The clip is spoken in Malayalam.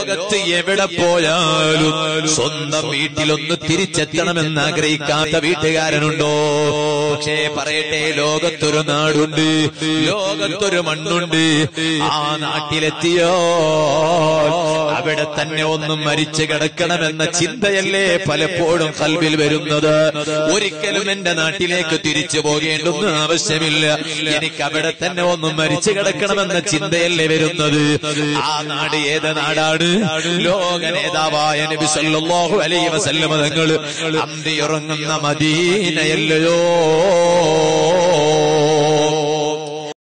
ലോകത്ത് എവിടെ പോയാലും സ്വന്തം വീട്ടിലൊന്ന് തിരിച്ചെത്തണമെന്ന് ആഗ്രഹിക്കാത്ത വീട്ടുകാരനുണ്ടോ പക്ഷേ പറയട്ടെ ലോകത്തൊരു നാടുണ്ട് ലോകത്തൊരു മണ്ണുണ്ട് ആ നാട്ടിലെത്തിയോ അവിടെ തന്നെ ഒന്നും മരിച്ചു കിടക്കണമെന്ന ചിന്തയല്ലേ പലപ്പോഴും കൽവിൽ വരുന്നത് ഒരിക്കലും എന്റെ നാട്ടിലേക്ക് തിരിച്ചു പോകേണ്ടെന്ന് ആവശ്യമില്ല എനിക്ക് അവിടെ തന്നെ ഒന്നും മരിച്ചു കിടക്കണമെന്ന ചിന്തയല്ലേ വരുന്നത് ആ നാട് ഏത് നാടാണ് ലോക നേതാവായ നബി സല്ലല്ലാഹു അലൈഹി വസല്ലമ തങ്ങൾ അന്തിയുറങ്ങുന്ന മദീനയല്ലയോ